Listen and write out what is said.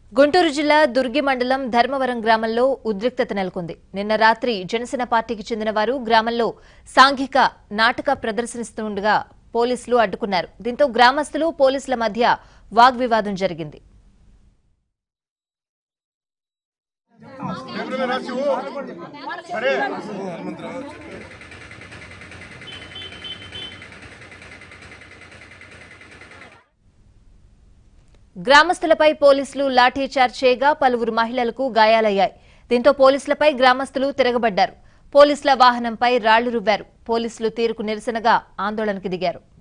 గుంటూరు జిల్లా దుర్గి మండలం ధర్మవరం గ్రామంలో ఉద్రిక్తత నెలకొంది నిన్న రాత్రి జనసేన పార్టీకి చెందిన వారు గ్రామంలో సాంఘిక నాటక ప్రదర్శనిస్తుండగా పోలీసులు అడ్డుకున్నారు దీంతో గ్రామస్తులు పోలీసుల మధ్య వాగ్వివాదం జరిగింది పేపర్ మీద రాసి ఇవ్వు. సరే గ్రామస్తులపై పోలీసులు లాఠీచార్జ్ చేయగా పలువురు మహిళలకు గాయాలయ్యాయి దీంతో పోలీసులపై గ్రామస్తులు తిరగబడ్డారు పోలీసుల వాహనంపై రాళ్లు రువ్వారు పోలీసులు తీరుకు నిరసనగా ఆందోళనకు దిగారు